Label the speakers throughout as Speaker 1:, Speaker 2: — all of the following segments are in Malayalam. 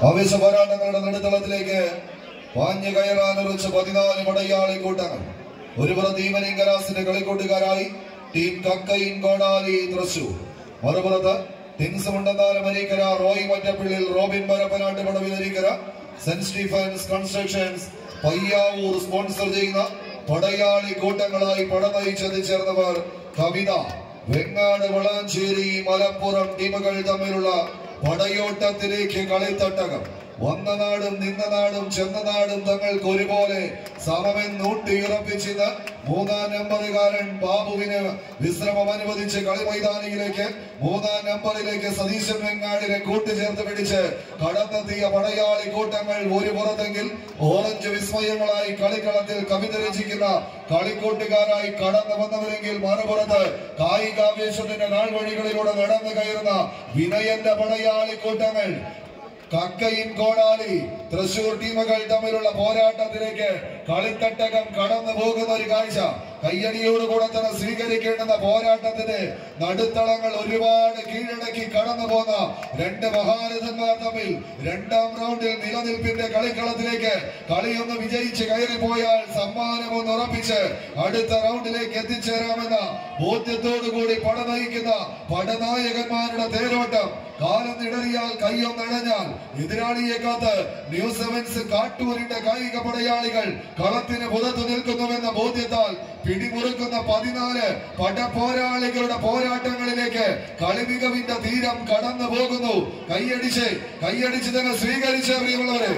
Speaker 1: ആവേശ പോരാട്ടങ്ങളുടെ നടുത്തളത്തിലേക്ക് പാഞ്ഞു കയറാൻ ഉറച്ച പതിനാല് പടയാളി കൂട്ടങ്ങൾ ഒരു പുറത്ത് ഈവനിംഗ് കലാസിന്റെ കളിക്കൂട്ടുകാരായി ടീം കക്കയിൻ കോടാലി തൃശൂർ മറുപുറത്ത് ടിൻസ് Mundanthanam Areekkara Roy Mattappillil Robin Parappanattu Padavil Areekkara saint Stephen's constructions Payyavoor sponsor ചെയ്യുന്ന പടയാളി കൂട്ടങ്ങളായി പടനയിച്ചെത്തിച്ചേർന്നവർ കവിത വെങ്ങാട് വളാഞ്ചേരി മലപ്പുറം ടീമുകൾ തമ്മിലുള്ള പടയോട്ടത്തിലേക്ക് കളിത്തട്ടകം വന്ന നാടും നിന്ന നാടും ചെന്ന നാടും തങ്ങൾക്ക് ഒരുപോലെ സമമെന്നൂട്ടിയുറപ്പിച്ചിന്ന് മൂന്നാം നമ്പറുകാരൻ ബാബുവിന് വിശ്രമം അനുവദിച്ച് കളിമൈതാനിയിലേക്ക് മൂന്നാം നമ്പറിലേക്ക് സതീശൻ വെങ്ങാടിനെ കൂട്ടുചേർത്ത് പിടിച്ച് കടന്നെത്തിയ പടയാളി കൂട്ടങ്ങൾ ഒരു പുറത്തെങ്കിൽ ഓറഞ്ച് വിസ്മയങ്ങളായി കളിക്കളത്തിൽ കവിത രചിക്കുന്ന കളിക്കൂട്ടുകാരായി കടന്നു വന്നവരെങ്കിൽ മറുപുറത്ത് കായികാവേശത്തിന്റെ നാൾവഴികളിലൂടെ നടന്നു കയറുന്ന വിനയന്റെ പടയാളി കൂട്ടങ്ങൾ കക്കയിൻ കോടാലി തൃശൂർ ടീമുകൾ തമ്മിലുള്ള പോരാട്ടത്തിലേക്ക് കളിത്തട്ടകം കടന്നു പോകുന്ന ഒരു കാഴ്ച കയ്യടിയോടുകൂടെ തന്നെ സ്വീകരിക്കേണ്ടുന്ന പോരാട്ടത്തിന്റെ നടുത്തളങ്ങൾ ഒരുപാട് കീഴടക്കി കടന്നു പോന്ന രണ്ട് മഹാരഥന്മാർ തമ്മിൽ രണ്ടാം റൗണ്ടിൽ നിലനിൽപ്പിന്റെ കളിക്കളത്തിലേക്ക് കളിയൊന്ന് വിജയിച്ച് കയറിപ്പോയാൽ സമ്മാനമൊന്ന് ഉറപ്പിച്ച് അടുത്ത റൗണ്ടിലേക്ക് എത്തിച്ചേരാമെന്ന ബോധ്യത്തോടുകൂടി പട നയിക്കുന്ന പടനായകന്മാരുടെ തേരോട്ടം കാലം ഇടറിയാൽ കയ്യൊന്നടഞ്ഞാൽ എതിരാളിയെ കാത്ത് ന്യൂ സെവൻസ് കാട്ടൂരിന്റെ കായിക പടയാളികൾ കളത്തിന് പുറത്തു നിൽക്കുന്നുവെന്ന ബോധ്യത്താൽ പിടിമുറുക്കുന്ന പതിനാല് പടപോരാളികളുടെ പോരാട്ടങ്ങളിലേക്ക് കളിമികവിന്റെ തീരം കടന്നു പോകുന്നു കൈയടിച്ച് കൈയടിച്ച് തന്നെ സ്വീകരിച്ച പ്രിയമുള്ളവരെ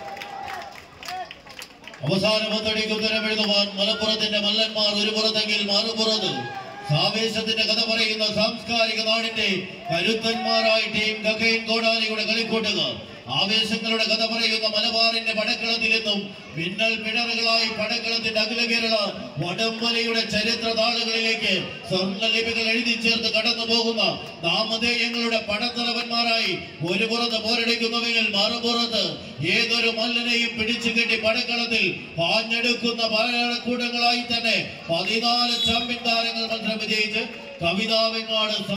Speaker 2: അവസാന പത്തടിക്ക് ഉത്തരമെഴുതുവാൻ മലപ്പുറത്തിന്റെ മല്ലന്മാർ ഒരു പുറത്തെങ്കിൽ മറുപുറത്ത് ആവേശത്തിന്റെ കഥ പറയുന്ന സാംസ്കാരിക നാടിന്റെ കരുത്തന്മാരായി ടീം ഗഗൈൻ കോടാലിയുടെ കളിക്കൂട്ടുകാർ ആവേശങ്ങളുടെ കഥ പറയുന്ന മലബാറിന്റെ പടക്കളത്തിൽ നിന്നും മിന്നൽ പിണറുകളായി പടക്കളത്തിന്റെ അഖില കേരള വടംവലിയുടെ ചരിത്ര താളുകളിലേക്ക് സ്വർണ്ണലിപികൾ എഴുതി ചേർത്ത് കടന്നു പോകുന്ന നാമധേയങ്ങളുടെ പടത്തലവന്മാരായി ഒരു പുറത്ത് പോരടിക്കുന്നുവെങ്കിൽ മറുപുറത്ത് ഏതൊരു മല്ലനെയും പിടിച്ചു കെട്ടി പടക്കളത്തിൽ പാഞ്ഞെടുക്കുന്ന പാലക്കൂട്ടങ്ങളായി തന്നെ പതിനാല് ചാമ്പ്യൻ താരങ്ങൾ മത്സരം വിജയിച്ച് കവിതാവെങ്ങാട്